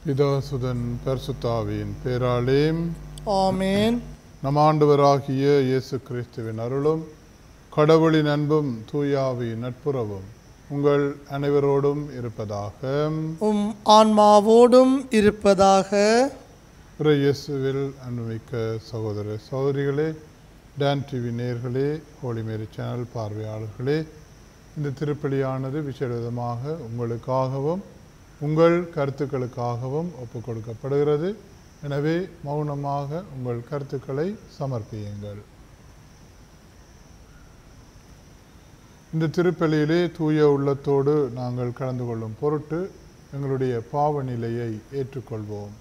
பிதாசுதன் பரிசுத்தாவியின் பேராலே ஆமேன் நம் ஆண்டவராகிய இயேசு கிறிஸ்துவின் அருளும் கடவுளின் அன்பும் தூயாவின் நட்புறவும் உங்கள் அனைவரோடும் இருப்பதாக உம் ஆன்மாவோடும் இருப்பதாக இறை இயேசுவில் அன்புமிக்க சகோதர சகோதரிகளே டான் டிவி நேர்களே ஹோலிமேரி சேனல் பார்வையாளர்களே இந்த திருப்பலியானது விசேடமாக உங்களுக்காகவும் உங்கள் கருத்துக்களுக்காகவும் ஒப்புக் கொடுக்கப்படுகிறது எனவே மௌனமாக உங்கள் கருத்துக்களை சமர்ப்பியுங்கள் இந்த திருப்பலியிலே தூய உள்ளத்தோடு நாங்கள் கலந்து கொள்ளும் பொருட்டு எங்களுடைய பாவ நிலையை ஏற்றுக்கொள்வோம்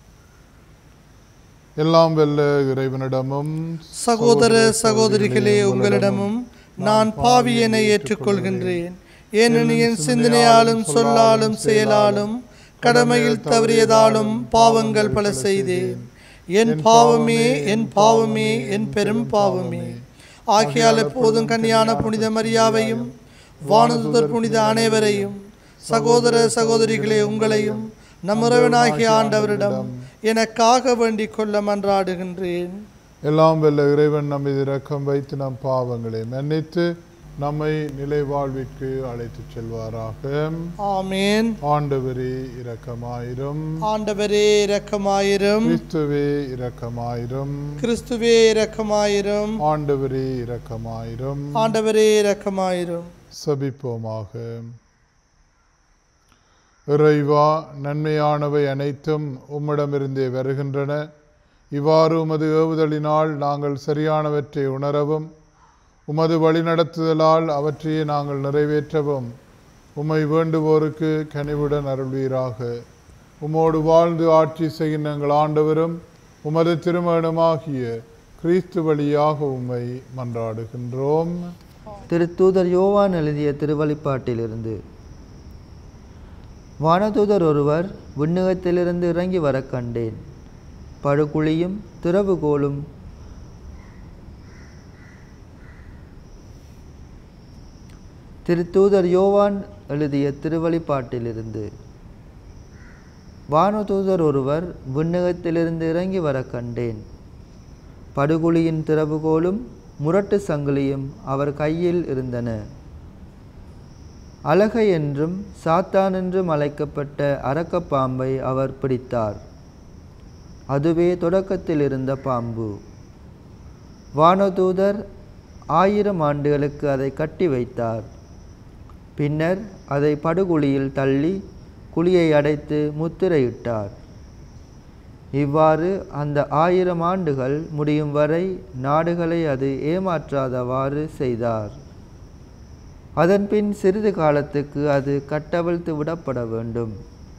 எல்லாம் வெல்ல இறைவனிடமும் சகோதர சகோதரிகளே உங்களிடமும் நான் பாவியனை ஏற்றுக்கொள்கின்றேன் ஏனெனில் என் சிந்தனையாலும் சொல்லாலும் செயலாலும் கடமையில் தவறியதாலும் பாவங்கள் பல செய்தேன் என் பாவமே என் பாவமே என் பெரும் பாவமே ஆகையால் எப்போதும் கன்னியான புனித மரியாவையும் வானதுதர் புனித அனைவரையும் சகோதர சகோதரிகளே உங்களையும் நம் உறவனாகிய ஆண்டவரிடம் எனக்காக வேண்டிக் கொள்ள மன்றாடுகின்றேன் எல்லாம் வெல்ல இறைவன் நம்மை இரக்கம் வைத்து நம் பாவங்களை மன்னித்து நம்மை நிலை வாழ்விற்கு அழைத்துச் செல்வாராக ஆமேன் ஆண்டவரே இரக்கமாயிரும் ஆண்டவரே இரக்கமாயிரும் கிறிஸ்துவே இரக்கமாயிரும் கிறிஸ்துவே இரக்கமாயிரும் ஆண்டவரே இரக்கமாயிரும் ஆண்டவரே இரக்கமாயிரும் சபிப்போமாக இறைவா நன்மையானவை அனைத்தும் உம்மிடமிருந்தே வருகின்றன இவ்வாறு உமது ஏவுதலினால் நாங்கள் சரியானவற்றை உணரவும் உமது வழிநடத்துதலால் அவற்றையே நாங்கள் நிறைவேற்றவும் உம்மை வேண்டுவோருக்கு கனிவுடன் அருள்வீராக உம்மோடு வாழ்ந்து ஆட்சி செய்கின்ற எங்கள் ஆண்டவரும் உமது திருமணமாகிய கிறிஸ்து வழியாக உம்மை மன்றாடுகின்றோம் திருத்தூதர் யோவான் எழுதிய திருவழிப்பாட்டிலிருந்து வானதூதர் ஒருவர் விண்ணகத்திலிருந்து இறங்கி வரக் கண்டேன் படுகுழியும் திறவுகோலும் திருத்தூதர் யோவான் எழுதிய திருவழிப்பாட்டிலிருந்து வானதூதர் ஒருவர் விண்ணகத்திலிருந்து இறங்கி வரக் கண்டேன் படுகுழியின் திறவுகோலும் முரட்டு சங்கிலியும் அவர் கையில் இருந்தன அழகை என்றும் சாத்தான் என்றும் அழைக்கப்பட்ட அரக்கப்பாம்பை அவர் பிடித்தார் அதுவே தொடக்கத்தில் இருந்த பாம்பு வானதூதர் ஆயிரம் ஆண்டுகளுக்கு அதை கட்டி வைத்தார் பின்னர் அதை படுகுழியில் தள்ளி குழியை அடைத்து முத்திரையிட்டார் இவ்வாறு அந்த ஆயிரம் ஆண்டுகள் முடியும் வரை நாடுகளை அது ஏமாற்றாதவாறு செய்தார் அதன்பின் சிறிது காலத்துக்கு அது கட்டவிழ்த்து விடப்பட வேண்டும்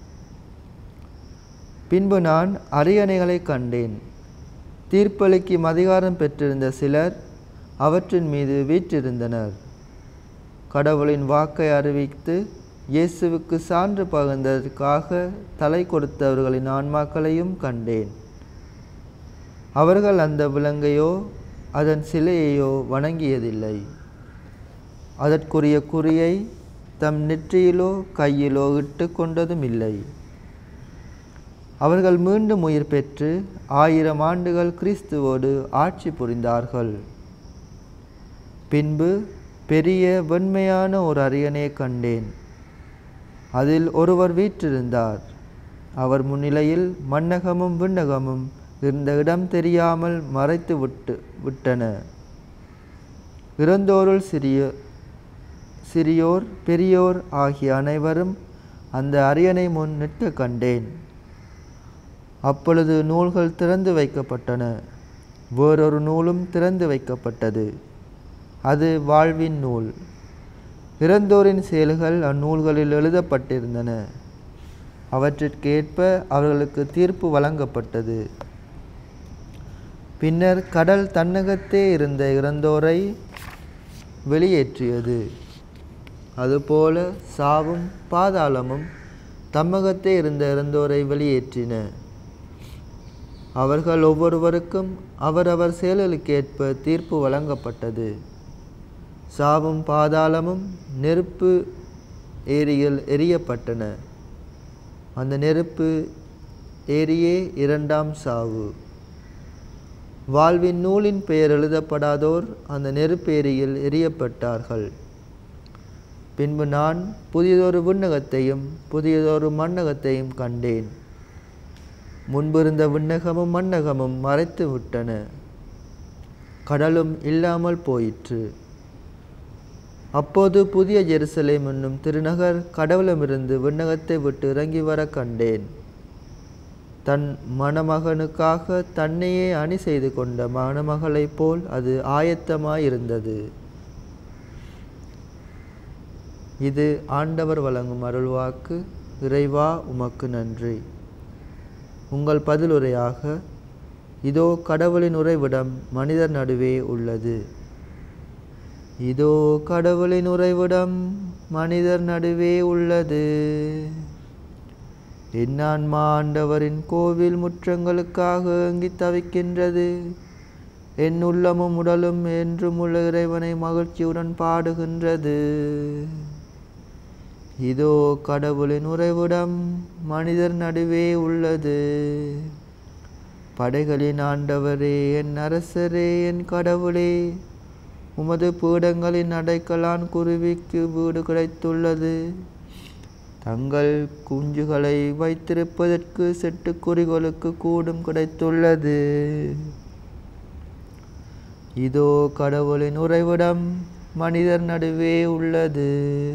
பின்பு நான் அரியணைகளை கண்டேன் தீர்ப்பளிக்கும் அதிகாரம் பெற்றிருந்த சிலர் அவற்றின் மீது வீற்றிருந்தனர் கடவுளின் வாக்கை அறிவித்து இயேசுவுக்கு சான்று பகிர்ந்ததற்காக தலை கொடுத்தவர்களின் ஆன்மாக்களையும் கண்டேன் அவர்கள் அந்த விலங்கையோ அதன் சிலையையோ வணங்கியதில்லை அதற்குரிய குறியை தம் நெற்றியிலோ கையிலோ இட்டு கொண்டதும் இல்லை அவர்கள் மீண்டும் உயிர் பெற்று ஆயிரம் ஆண்டுகள் கிறிஸ்துவோடு ஆட்சி புரிந்தார்கள் பின்பு பெரிய வெண்மையான ஒரு அரியணையை கண்டேன் அதில் ஒருவர் வீற்றிருந்தார் அவர் முன்னிலையில் மன்னகமும் விண்ணகமும் இருந்த இடம் தெரியாமல் மறைத்து விட்டு விட்டன இறந்தோருள் சிறிய சிறியோர் பெரியோர் ஆகிய அனைவரும் அந்த அரியணை முன் நிற்க கண்டேன் அப்பொழுது நூல்கள் திறந்து வைக்கப்பட்டன வேறொரு நூலும் திறந்து வைக்கப்பட்டது அது வாழ்வின் நூல் இறந்தோரின் செயல்கள் அந்நூல்களில் எழுதப்பட்டிருந்தன அவற்றிற்கேற்ப அவர்களுக்கு தீர்ப்பு வழங்கப்பட்டது பின்னர் கடல் தன்னகத்தே இருந்த இறந்தோரை வெளியேற்றியது அதுபோல சாவும் பாதாளமும் தம்மகத்தே இருந்த இறந்தோரை வெளியேற்றின அவர்கள் ஒவ்வொருவருக்கும் அவரவர் செயல்களுக்கேற்ப தீர்ப்பு வழங்கப்பட்டது சாவும் பாதாளமும் நெருப்பு ஏரியில் எரியப்பட்டன அந்த நெருப்பு ஏரியே இரண்டாம் சாவு வாழ்வின் நூலின் பெயர் எழுதப்படாதோர் அந்த நெருப்பேரியில் எரியப்பட்டார்கள் பின்பு நான் புதியதொரு விண்ணகத்தையும் புதியதொரு மண்ணகத்தையும் கண்டேன் முன்பிருந்த விண்ணகமும் மண்ணகமும் மறைத்து விட்டன கடலும் இல்லாமல் போயிற்று அப்போது புதிய ஜெருசலேம் என்னும் திருநகர் கடவுளமிருந்து விண்ணகத்தை விட்டு இறங்கி வர கண்டேன் தன் மணமகனுக்காக தன்னையே அணி செய்து கொண்ட மணமகளைப் போல் அது ஆயத்தமாயிருந்தது இது ஆண்டவர் வழங்கும் அருள்வாக்கு இறைவா உமக்கு நன்றி உங்கள் பதிலுரையாக இதோ கடவுளின் உறைவிடம் மனிதர் நடுவே உள்ளது இதோ கடவுளின் உறைவிடம் மனிதர் நடுவே உள்ளது என் ஆன்மா ஆண்டவரின் கோவில் முற்றங்களுக்காக ஏங்கித் தவிக்கின்றது என் உள்ளமும் உடலும் என்றும் உள்ள இறைவனை மகிழ்ச்சியுடன் பாடுகின்றது இதோ கடவுளின் உறைவிடம் மனிதர் நடுவே உள்ளது படைகளின் ஆண்டவரே என் அரசரே என் கடவுளே உமது பீடங்களின் அடைக்கலான் குருவிக்கு வீடு கிடைத்துள்ளது தங்கள் குஞ்சுகளை வைத்திருப்பதற்கு செட்டுக்குறிகளுக்கு கூடும் கிடைத்துள்ளது இதோ கடவுளின் உறைவிடம் மனிதர் நடுவே உள்ளது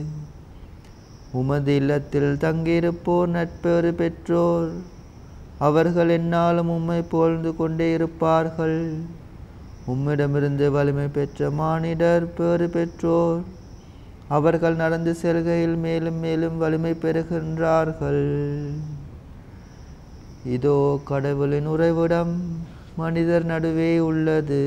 உமது இல்லத்தில் தங்கியிருப்போர் நட்பேறு பெற்றோர் அவர்கள் எந்நாளும் உம்மை புகழ்ந்து கொண்டே இருப்பார்கள் உம்மிடமிருந்து வலிமை பெற்ற மானிடர் பேறு பெற்றோர் அவர்கள் நடந்து செல்கையில் மேலும் மேலும் வலிமை பெறுகின்றார்கள் இதோ கடவுளின் உறைவிடம் மனிதர் நடுவே உள்ளது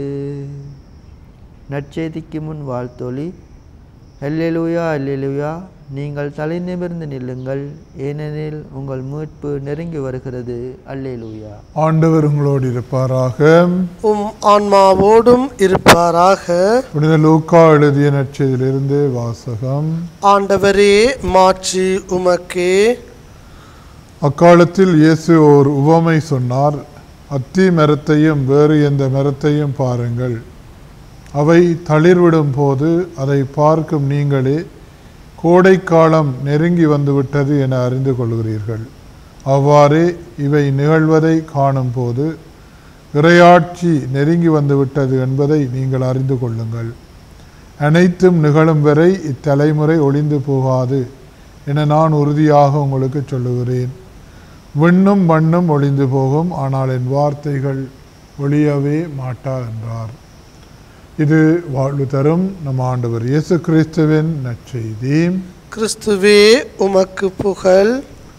நற்செய்திக்கு முன் வாழ்த்தொலி அல்லேலூயா அல்லேலூயா நீங்கள் தலை நிமிர்ந்து நில்லுங்கள் ஏனெனில் உங்கள் மீட்பு நெருங்கி வருகிறது அல்லேலூயா ஆண்டவர் உங்களோடு இருப்பாராக உம் ஆன்மாவோடும் இருப்பாராக புனித லூக்கா எழுதிய நற்செய்தியிலிருந்து வாசகம் ஆண்டவரே மாட்சி உமக்கே அக்காலத்தில் இயேசு ஓர் உவமை சொன்னார் அத்தி மரத்தையும் வேறு எந்த மரத்தையும் பாருங்கள் அவை தளிர்விடும் போது அதை பார்க்கும் நீங்களே கோடைக்காலம் நெருங்கி வந்துவிட்டது என அறிந்து கொள்கிறீர்கள் அவ்வாறே இவை நிகழ்வதை காணும் போது இறையாட்சி நெருங்கி வந்துவிட்டது என்பதை நீங்கள் அறிந்து கொள்ளுங்கள் அனைத்தும் நிகழும் வரை இத்தலைமுறை ஒளிந்து போகாது என நான் உறுதியாக உங்களுக்கு சொல்லுகிறேன் விண்ணும் மண்ணும் ஒளிந்து போகும் ஆனால் என் வார்த்தைகள் ஒளியவே மாட்டா என்றார் இது வாழ்வு தரும் நம் ஆண்டவர் இயேசு கிறிஸ்துவின் நற்செய்தி கிறிஸ்துவே உமக்கு புகழ்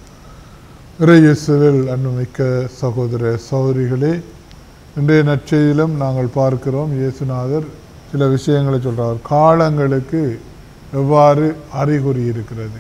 இறையேசுவில் அன்புமிக்க சகோதர சகோதரிகளே இன்றைய நற்செய்தியிலும் நாங்கள் பார்க்கிறோம் இயேசுநாதர் சில விஷயங்களை சொல்றார் காலங்களுக்கு எவ்வாறு அறிகுறி இருக்கிறது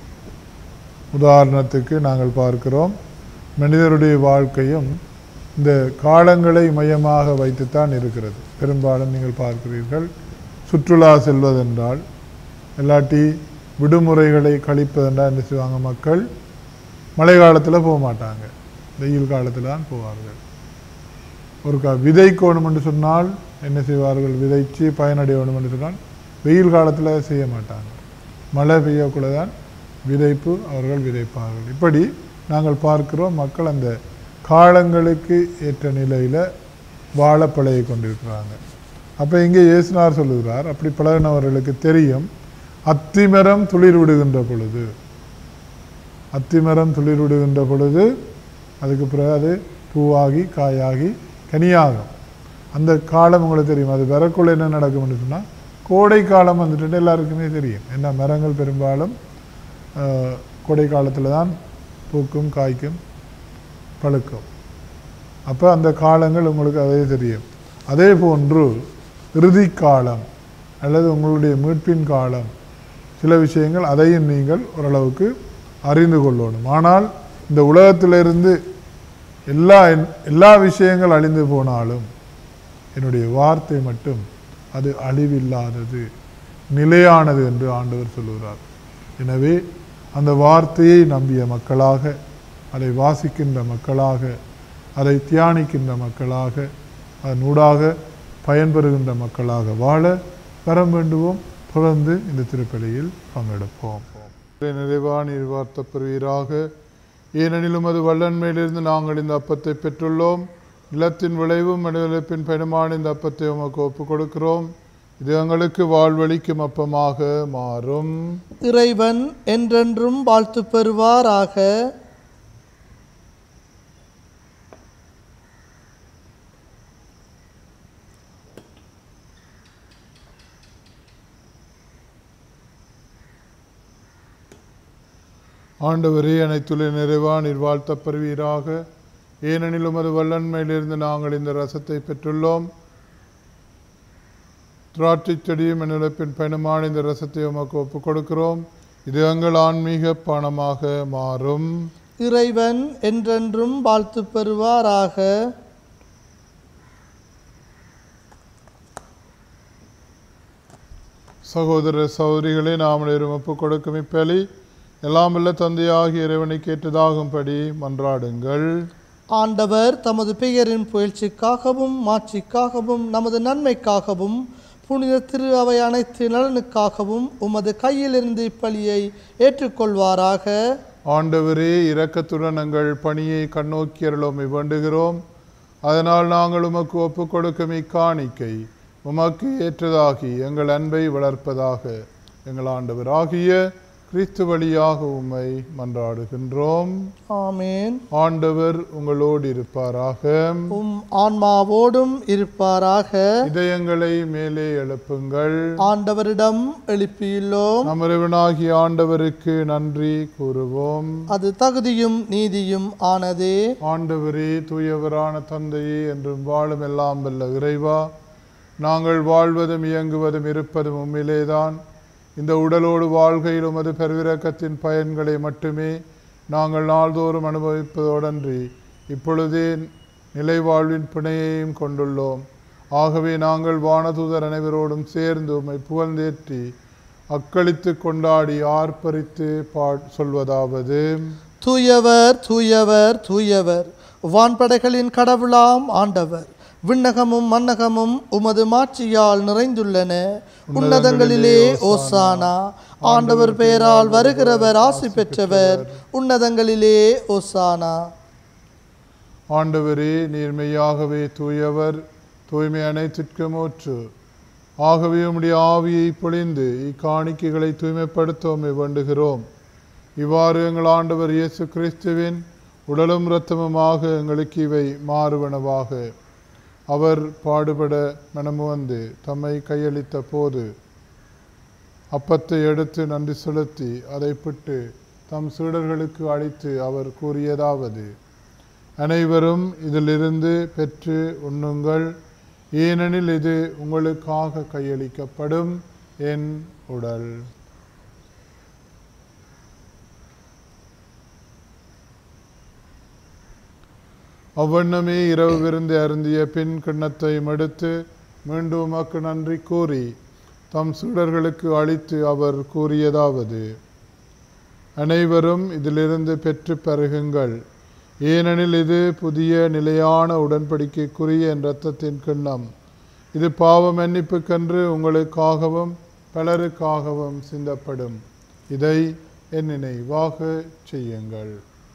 உதாரணத்துக்கு நாங்கள் பார்க்கிறோம் மனிதருடைய வாழ்க்கையும் இந்த காலங்களை மையமாக வைத்துத்தான் இருக்கிறது பெரும்பாலும் நீங்கள் பார்க்கிறீர்கள் சுற்றுலா செல்வதென்றால் இல்லாட்டி விடுமுறைகளை கழிப்பதென்றால் என்ன செய்வாங்க மக்கள் மழை காலத்தில் போக மாட்டாங்க வெயில் காலத்தில் தான் போவார்கள் ஒரு க விதைக்கணும் என்று சொன்னால் என்ன செய்வார்கள் விதைச்சு பயனடையணும் என்று சொன்னால் வெயில் காலத்தில் செய்ய மாட்டாங்க மழை பெய்யக்குள்ள தான் விதைப்பு அவர்கள் விதைப்பார்கள் இப்படி நாங்கள் பார்க்கிறோம் மக்கள் அந்த காலங்களுக்கு ஏற்ற நிலையில் வாழ பழகி கொண்டிருக்கிறாங்க அப்போ இங்கே இயேசுனார் சொல்லுகிறார் அப்படி பழகினவர்களுக்கு தெரியும் அத்திமரம் துளிர் விடுகின்ற பொழுது அத்திமரம் துளிர் விடுகின்ற பொழுது அதுக்கு பிறகு அது பூவாகி காயாகி கனியாகும் அந்த காலம் உங்களுக்கு தெரியும் அது வரக்குள்ள என்ன நடக்கும்னு சொன்னால் கோடை காலம் வந்துட்டு எல்லாருக்குமே தெரியும் என்ன மரங்கள் பெரும்பாலும் ஆஹ், கோடை காலத்தில் தான் பூக்கும் காய்க்கும் பழுக்கும் அப்போ அந்த காலங்கள் உங்களுக்கு அதே தெரியும் அதே போன்று இறுதி காலம் அல்லது உங்களுடைய மீட்பின் காலம் சில விஷயங்கள் அதையும் நீங்கள் ஓரளவுக்கு அறிந்து கொள்ளணும் ஆனால் இந்த உலகத்திலிருந்து எல்லா எல்லா விஷயங்கள் அழிந்து போனாலும் என்னுடைய வார்த்தை மட்டும் அது அழிவில்லாதது நிலையானது என்று ஆண்டவர் சொல்லுகிறார் எனவே அந்த வார்த்தையை நம்பிய மக்களாக அதை வாசிக்கின்ற மக்களாக அதை தியானிக்கின்ற மக்களாக அதனூடாக பயன்பெறுகின்ற மக்களாக வாழ வரம் வேண்டுவோம் தொடர்ந்து இந்த திருப்பலியில் பங்கெடுப்போம் நிறைவான எதிர்பார்த்த பெறுவீராக ஏனெனிலும் அது வல்லன்மையிலிருந்து நாங்கள் இந்த அப்பத்தை பெற்றுள்ளோம் நிலத்தின் விளைவும் மனிதப்பின் பயணமான இந்த அப்பத்தை உமக்கு ஒப்புக் கொடுக்கிறோம் இது எங்களுக்கு வாழ்வழிக்கும் அப்பமாக மாறும் இறைவன் என்றென்றும் வாழ்த்து பெறுவாராக ஆண்டவரே அனைத்துள்ள நிறைவா நீர் வாழ்த்தப் பெறுவீராக ஏனெனில் உமது வல்லன்மையிலிருந்து நாங்கள் இந்த ரசத்தை பெற்றுள்ளோம் திராட்சைச் செடியும் நிலப்பின் பயணமான இந்த ரசத்தை உமக்கு ஒப்புக் கொடுக்கிறோம் இது எங்கள் ஆன்மீக பணமாக மாறும் இறைவன் என்றென்றும் வாழ்த்து பெறுவாராக சகோதர சகோதரிகளே நாம் அனைவரும் ஒப்புக் கொடுக்கும் இப்பலி எல்லாம் உள்ள தந்தையாகிய இறைவனை கேட்டதாகும்படி மன்றாடுங்கள் ஆண்டவர் தமது பெயரின் புகழ்ச்சிக்காகவும் மாட்சிக்காகவும் நமது நன்மைக்காகவும் புனித திரு அவை அனைத்து நலனுக்காகவும் உமது கையிலிருந்து இப்பலியை ஏற்றுக்கொள்வாராக ஆண்டவரே இரக்கத்துடன் எங்கள் பணியை கண்ணோக்கி அருளோமை வேண்டுகிறோம் அதனால் நாங்கள் உமக்கு ஒப்புக் கொடுக்கும் இக்காணிக்கை உமக்கு ஏற்றதாகி எங்கள் அன்பை வளர்ப்பதாக எங்கள் ஆண்டவராகிய கிறிஸ்து வழியாக உம்மை மன்றாடுகின்றோம் ஆமேன் ஆண்டவர் உங்களோடு இருப்பாராக உம் ஆன்மாவோடும் இருப்பாராக இதயங்களை மேலே எழுப்புங்கள் ஆண்டவரிடம் எழுப்பியுள்ளோம் நம் இறைவனாகிய ஆண்டவருக்கு நன்றி கூறுவோம் அது தகுதியும் நீதியும் ஆனதே ஆண்டவரே தூயவரான தந்தையே என்றும் வாழும் எல்லாம் வல்ல இறைவா நாங்கள் வாழ்வதும் இயங்குவதும் இருப்பதும் உம்மிலேதான் இந்த உடலோடு வாழ்கையில் உமது பெருவிரக்கத்தின் பயன்களை மட்டுமே நாங்கள் நாள்தோறும் அனுபவிப்பதோடன்றி இப்பொழுதே நிலை வாழ்வின் பிணையையும் கொண்டுள்ளோம் ஆகவே நாங்கள் வானதூதர் அனைவரோடும் சேர்ந்து உம்மை புகழ்ந்தேற்றி அக்களித்து கொண்டாடி ஆர்ப்பரித்து பா சொல்வதாவது தூயவர் தூயவர் தூயவர் வான்படைகளின் கடவுளாம் ஆண்டவர் விண்ணகமும் மன்னகமும் உமது மாட்சியால் நிறைந்துள்ளன உன்னதங்களிலே ஓசானா ஆண்டவர் பெயரால் வருகிறவர் ஆசி பெற்றவர் உன்னதங்களிலே ஓசானா ஆண்டவரே நீர்மையாகவே தூயவர் தூய்மை அனைத்திற்கும் ஊற்று ஆகவே உம்முடைய ஆவியை பொழிந்து இக்காணிக்கைகளை தூய்மைப்படுத்தவுமே வேண்டுகிறோம் இவ்வாறு எங்கள் ஆண்டவர் இயேசு கிறிஸ்துவின் உடலும் இரத்தமுமாக எங்களுக்கு இவை மாறுவனவாக அவர் பாடுபட மனமு வந்து தம்மை கையளித்த போது அப்பத்தை எடுத்து நன்றி செலுத்தி அதை பிட்டு தம் சீடர்களுக்கு அளித்து அவர் கூறியதாவது அனைவரும் இதிலிருந்து பெற்று உண்ணுங்கள் ஏனெனில் இது உங்களுக்காக கையளிக்கப்படும் என் உடல் அவ்வண்ணமே இரவு விருந்து அருந்திய பின் கிண்ணத்தை எடுத்து மீண்டும் உமக்கு நன்றி கூறி தம் சீடர்களுக்கு அளித்து அவர் கூறியதாவது அனைவரும் இதிலிருந்து பெற்று பருகுங்கள் ஏனெனில் இது புதிய நிலையான உடன்படிக்கைக்குரிய என் இரத்தத்தின் கிண்ணம் இது பாவ மன்னிப்புக்கென்று உங்களுக்காகவும் பலருக்காகவும் சிந்தப்படும் இதை என் நினைவாக செய்யுங்கள்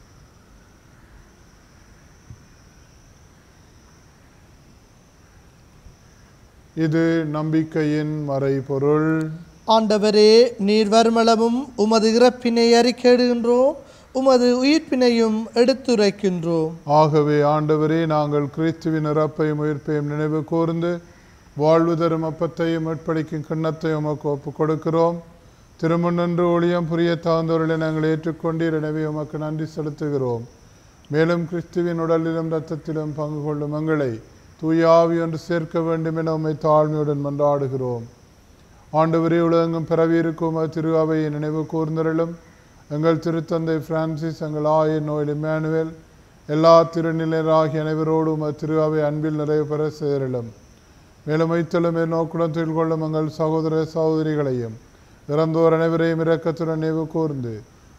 இது நம்பிக்கையின் மறைபொருள் ஆண்டவரே நீர் வருமளவும் உமது இறப்பினை அறிக்கையிடுகின்றோம் உமது உயிர்ப்பினையும் எடுத்துரைக்கின்றோம் ஆகவே ஆண்டவரே நாங்கள் கிறிஸ்துவின் இறப்பையும் உயிர்ப்பையும் நினைவு கூர்ந்து வாழ்வு தரும் அப்பத்தையும் மீட்பளிக்கும் கிண்ணத்தையும் உமக்கு ஒப்புக் கொடுக்கிறோம் திருமுன்னின்று ஒளியம் புரிய தகுந்தவர்களை நாங்கள் ஏற்றுக்கொண்டீர் எனவே உமக்கு நன்றி செலுத்துகிறோம் மேலும் கிறிஸ்துவின் உடலிலும் இரத்தத்திலும் பங்கு கொள்ளும் எங்களை தூயாவி ஒன்று சேர்க்க வேண்டும் என உம்மை தாழ்மையுடன் மன்றாடுகிறோம் ஆண்டவரே உலகெங்கும் பிறவியிருக்கும் திரு அவையை நினைவு கூர்ந்தருளும் எங்கள் திருத்தந்தை பிரான்சிஸ் எங்கள் ஆயர் நோயில் இம்மானுவேல் எல்லா திருநிலையராகிய அனைவரோடும் திரு அவை அன்பில் நிறைவு பெற சேரலும் மேலும் வைத்தலும் நோக்குடன் தொழில் கொள்ளும் எங்கள் சகோதர சகோதரிகளையும் இறந்தோர் அனைவரையும் இரக்கத்துடன் நினைவு கூர்ந்து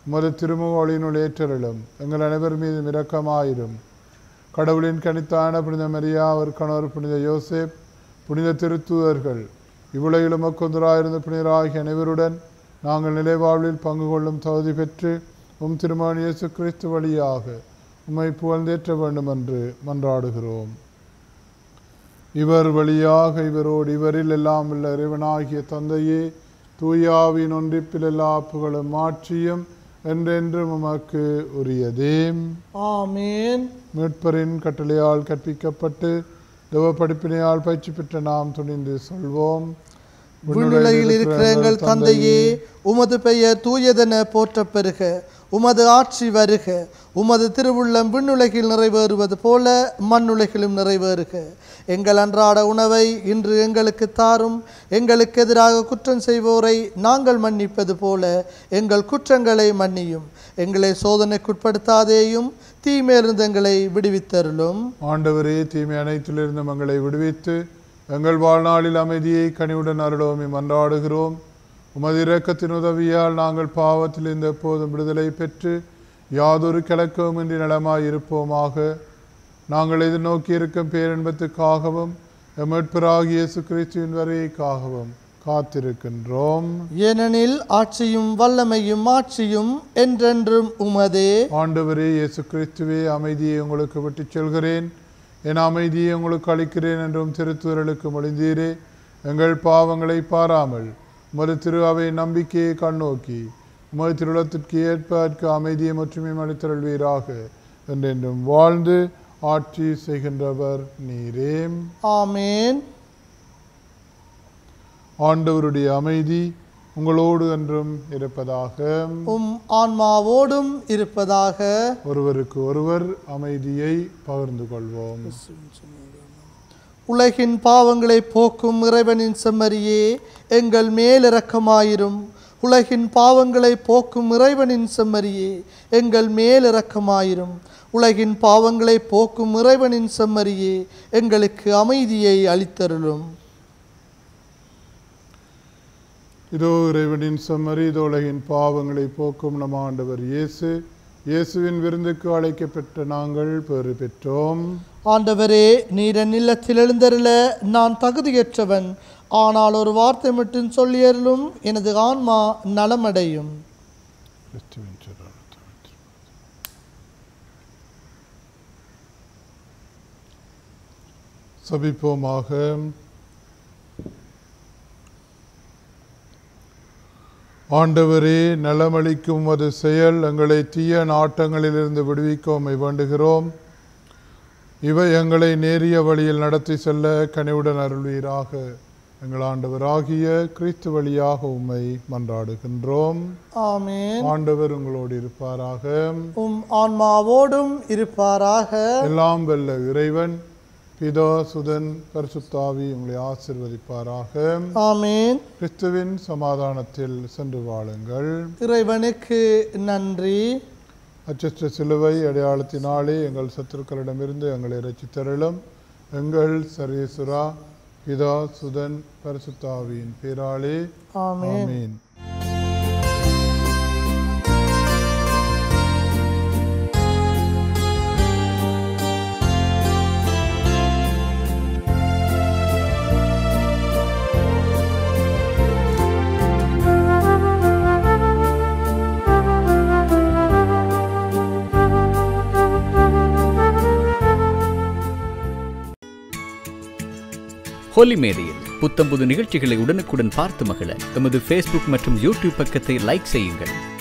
உமது திருமுகொழியினுள் ஏற்றருளும் எங்கள் அனைவர் மீது இரக்கமாயிரும் கடவுளின் கனித்தான புனித மரியா அவர் கணவர் புனித யோசேப் புனித திருத்தூதர்கள் இவ்வுலகில் உமக்கொந்தராயிருந்த புனிதராகிய அனைவருடன் நாங்கள் நிலைவாழ்வில் பங்கு கொள்ளும் தகுதி பெற்று உம் திருமகன் இயேசு கிறிஸ்து வழியாக உம்மை புகழ்ந்தேற்ற வேண்டும் என்று மன்றாடுகிறோம் இவர் வழியாக இவரோடு இவரில் எல்லாம் உள்ள இறைவனாகிய தந்தையே தூயாவின் ஒன்றிப்பில் எல்லா புகழும் மாட்சியும் என்றென்றும் உமக்கு உரியதே ஆமேன் மீட்பரின் கட்டளையால் கற்பிக்கப்பட்டு தேவ படிப்பினையால் பயிற்சி பெற்ற நாம் துணிந்து சொல்வோம் விண்ணுலகில் இருக்கிற எங்கள் தந்தையே உமது பெயர் தூயதென போற்றப் பெறுக உமது ஆட்சி வருக உமது திருவுள்ளம் விண்ணுலகில் நிறைவேறுவது போல மண்ணுலகிலும் நிறைவேறுக எங்கள் அன்றாட உணவை இன்று எங்களுக்கு தாரும் எங்களுக்கு எதிராக குற்றம் செய்வோரை நாங்கள் மன்னிப்பது போல எங்கள் குற்றங்களை மன்னியும் எங்களை சோதனைக்குட்படுத்தாதேயும் தீமையிலிருந்து எங்களை விடுவித்தருளும் ஆண்டவரே தீமை அனைத்திலிருந்து எங்களை விடுவித்து எங்கள் வாழ்நாளில் அமைதியை கனிவுடன் அருளோமே மன்றாடுகிறோம் உமது இரக்கத்தின் உதவியால் நாங்கள் பாவத்தில் இருந்த எப்போதும் விடுதலை பெற்று யாதொரு கிழக்கவுமின்றி நலமாய் இருப்போமாக நாங்கள் எதிர்நோக்கி இருக்கும் பேரின்பத்துக்காகவும் எமட்பராகிய இயேசு கிறிஸ்துவின் வரைக்காகவும் காத்திருக்கின்றோம் ஏனெனில் ஆட்சியும் வல்லமையும் ஆட்சியும் என்றென்றும் உமதே ஆண்டவரே இயேசு கிறிஸ்துவே அமைதியை உங்களுக்கு விட்டுச் செல்கிறேன் என் அமைதியை உங்களுக்கு அளிக்கிறேன் என்றும் திருத்துவர்களுக்கு மொழிந்தீரே எங்கள் பாவங்களை பாராமல் உமது திரு அவை நம்பிக்கையை கண்ணோக்கி உமது திருளத்திற்கு ஏற்ப அதற்கு அமைதியை மற்றும் அளித்தருள்வீராக என்றென்றும் வாழ்ந்து ஆட்சி செய்கின்றவர் நீரே ஆமேன் ஆண்டவருடைய அமைதி உங்களோடு என்றும் இருப்பதாக உம் ஆன்மாவோடும் இருப்பதாக ஒருவருக்கு ஒருவர் அமைதியை பகிர்ந்து கொள்வோம் உலகின் பாவங்களை போக்கும் இறைவனின் செம்மறியே எங்கள் மேலிரக்கமாயிரும் உலகின் பாவங்களை போக்கும் இறைவனின் செம்மறியே எங்கள் மேலிரக்கமாயிரும் உலகின் பாவங்களை போக்கும் இறைவனின் செம்மறியே எங்களுக்கு அமைதியை அளித்தருளும் இதோ இறைவனின் செம்மறி இதோ உலகின் பாவங்களை போக்கும் நம் ஆண்டவர் இயேசு இயேசுவின் விருந்துக்கு அழைக்கப்பட்ட நாங்கள் பெறு பெற்றோம் ஆண்டவரே நீர் என் இல்லத்தில் எழுந்தருள நான் தகுதியற்றவன் ஆனால் ஒரு வார்த்தை மட்டும் சொல்லியருளும் எனது ஆன்மா நலமடையும் கிறிஸ்துவின் சிறாரத்தை சபிப்போமாக ஆண்டவரே நலமளிக்கும் அது செயல் எங்களை தீய நாட்டங்களிலிருந்து விடுவிக்க உம்மை வேண்டுகிறோம் இவை எங்களை நேரிய வழியில் நடத்தி செல்ல கனிவுடன் அருள்வீராக எங்கள் ஆண்டவராகிய கிறிஸ்து வழியாக உம்மை மன்றாடுகின்றோம் ஆமென் ஆண்டவர் உங்களோடு இருப்பாராக உம் ஆன்மாவோடும் இருப்பாராக எல்லாம் வெல்ல இறைவன் பிதா சுதன் பரிசுத்தாவி உங்களை ஆசிர்வதிப்பாராக ஆமென் கிறிஸ்துவின் சமாதானத்தில் சென்று வாழுங்கள் இறைவனுக்கு நன்றி அச்சற்ற சிலுவை அடையாளத்தினாலே எங்கள் சத்துருக்களிடமிருந்து எங்களை ரசித்தருளும் எங்கள் சரீசுரா பிதா சுதன் பரிசுத்தாவியின் பேராலே ஆமென் ஆமீன் ஹோலி மேரியில் புத்தம்புது நிகழ்ச்சிகளை உடனுக்குடன் பார்த்து மகிழ எமது ஃபேஸ்புக் மற்றும் யூடியூப் பக்கத்தை லைக் செய்யுங்கள்